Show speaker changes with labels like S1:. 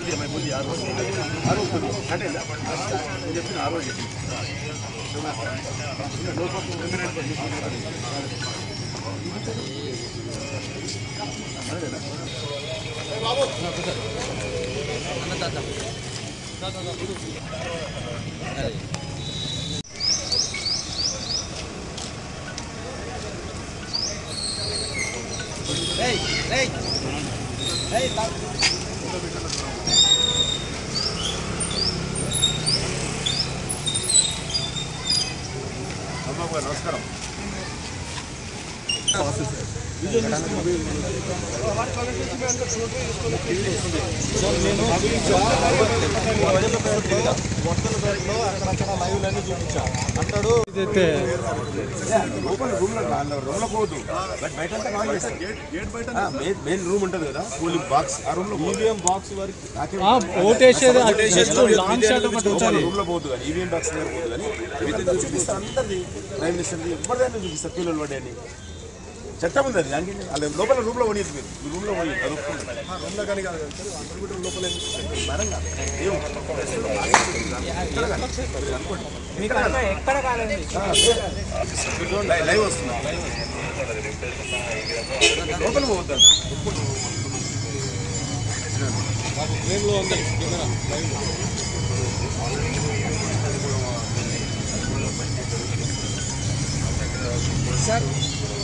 S1: కొద్దిగా అమ్మాయి కొద్దిగా ఆ రోజు ఆ రోజు కొద్దిగా అంటే నేను చెప్పిన ఆ రోజు అమ్మ గారు నమస్కారం లోపల రూమ్ లో రూమ్ లో పోవద్దు బట్ బయట అంతా నాన్ చేస్తాం గేట్ బయట మెయిన్ రూమ్ ఉంటుంది కదా కూలింగ్ బాక్స్ ఆ రూమ్ లో ఈవీఎం బాక్స్ వరకు
S2: ఓటేసేది లాంగ్ షాట్ ఒకటి ఉంచాలి
S1: రూమ్ లో పోవద్దు కానీ ఈవీఎం బాక్స్ దగ్గర పోవద్దు కానీ వీటిని చూపిస్తారు అందరిది ప్రైమ్ మినిస్టర్ది ఎవరిదైనా చూపిస్తారు పిల్లలు పడ్డాయని చట్టం ఉంది అది దానికి అలా లోపల రూమ్ లో పోనీయద్దు మీరు మీ రూమ్ లో పోయి అది ఒప్పుకుంటారు రూమ్ లో కానీ కాదు కంప్యూటర్ లోపల మరం కాదు ఏం
S2: ఎక్కడ కాదండి
S1: లైవ్ లైవ్ వస్తుంది లోపల పోవద్దు
S2: సార్